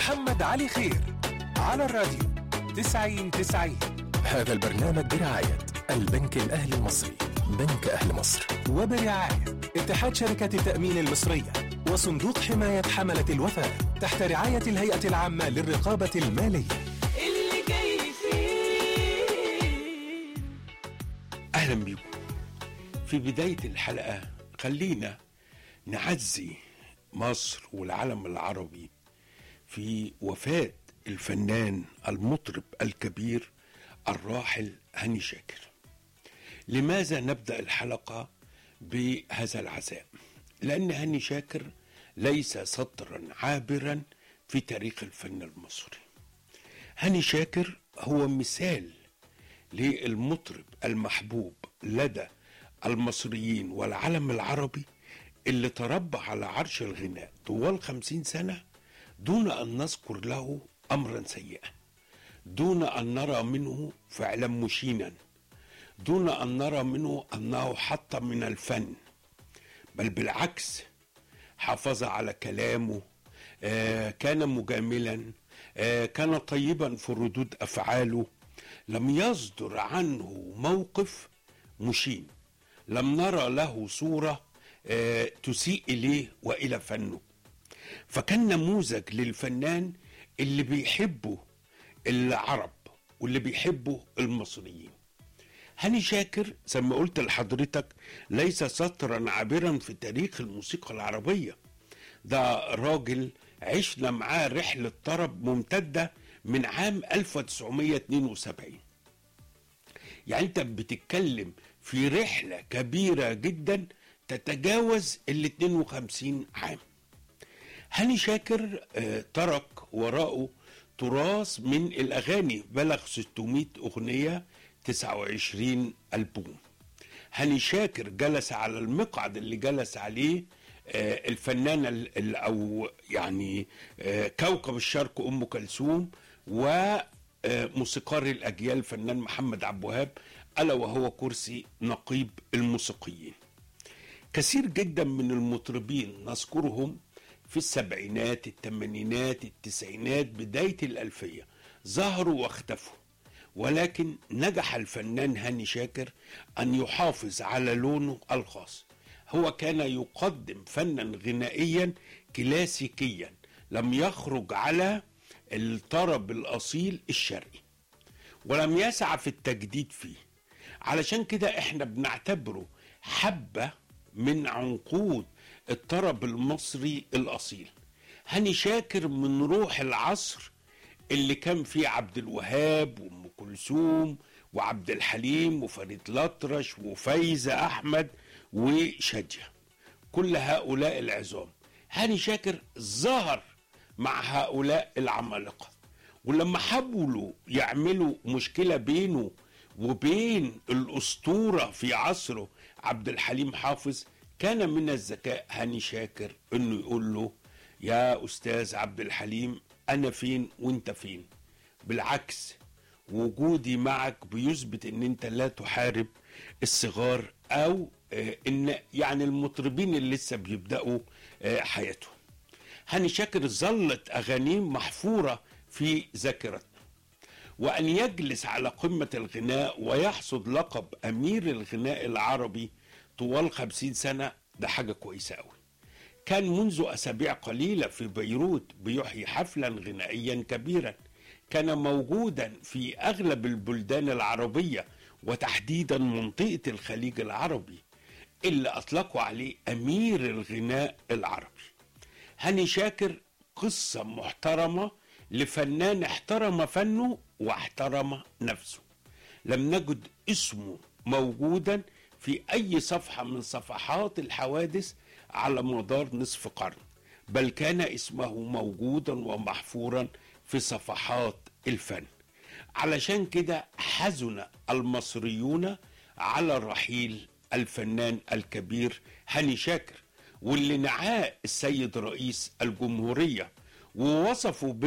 محمد علي خير على الراديو 90 90 هذا البرنامج برعاية البنك الأهلي المصري بنك أهل مصر وبرعاية اتحاد شركة التأمين المصرية وصندوق حماية حملة الوفاء تحت رعاية الهيئة العامة للرقابة المالية اللي جاي فيه اهلا بيكم في بدايه الحلقه خلينا نعزي مصر والعالم العربي في وفاه الفنان المطرب الكبير الراحل هاني شاكر لماذا نبدا الحلقه بهذا العزاء لان هاني شاكر ليس سطرا عابرا في تاريخ الفن المصري هاني شاكر هو مثال للمطرب المحبوب لدى المصريين والعالم العربي اللي تربى على عرش الغناء طوال خمسين سنة دون أن نذكر له أمرا سيئا دون أن نرى منه فعلا مشينا دون أن نرى منه أنه حط من الفن بل بالعكس حافظ على كلامه آه، كان مجاملا آه، كان طيبا في ردود افعاله لم يصدر عنه موقف مشين لم نرى له صوره آه، تسيء اليه والى فنه فكان نموذج للفنان اللي بيحبه العرب واللي بيحبه المصريين هاني شاكر زي ما قلت لحضرتك ليس سطرا عابرا في تاريخ الموسيقى العربية ده راجل عشنا معاه رحلة طرب ممتدة من عام 1972 يعني انت بتتكلم في رحلة كبيرة جدا تتجاوز ال 52 عام هاني شاكر آه، ترك وراءه تراث من الأغاني بلغ 600 أغنية 29 ألبوم هاني شاكر جلس على المقعد اللي جلس عليه آه، الفنانة ال- ال- أو يعني آه، كوكب الشرق أم كلثوم وموسيقار الأجيال الفنان محمد عبد الوهاب ألا وهو كرسي نقيب الموسيقيين كثير جدا من المطربين نذكرهم في السبعينات الثمانينات التسعينات بداية الألفية ظهروا واختفوا ولكن نجح الفنان هاني شاكر أن يحافظ على لونه الخاص هو كان يقدم فنا غنائيا كلاسيكيا لم يخرج على الطرب الأصيل الشرقي ولم يسعى في التجديد فيه علشان كده احنا بنعتبره حبة من عنقود الطرب المصري الأصيل هاني شاكر من روح العصر اللي كان فيه عبد الوهاب وام كلثوم وعبد الحليم وفريد الأطرش وفايزة أحمد وشادية كل هؤلاء العظام هاني شاكر ظهر مع هؤلاء العمالقة ولما حاولوا يعملوا مشكلة بينه وبين الأسطورة في عصره عبد الحليم حافظ كان من الذكاء هاني شاكر انه يقول له يا استاذ عبد الحليم انا فين وانت فين بالعكس وجودي معك بيثبت ان انت لا تحارب الصغار او آه، ان يعني المطربين اللي لسه بيبداوا آه، حياتهم هاني شاكر ظلت اغانيه محفوره في ذاكرتنا وأن يجلس على قمة الغناء ويحصد لقب أمير الغناء العربي طوال خمسين سنة ده حاجة كويسة أوي كان منذ أسابيع قليلة في بيروت بيحيي حفلا غنائيا كبيرا كان موجودا في أغلب البلدان العربية وتحديدا منطقة الخليج العربي اللي أطلقوا عليه أمير الغناء العربي هاني شاكر قصة محترمة لفنان احترم فنه واحترم نفسه لم نجد اسمه موجودا في أي صفحة من صفحات الحوادث على مدار نصف قرن بل كان اسمه موجودا ومحفورا في صفحات الفن علشان كده حزن المصريون على رحيل الفنان الكبير هاني شاكر واللي نعاه السيد رئيس الجمهورية ووصفه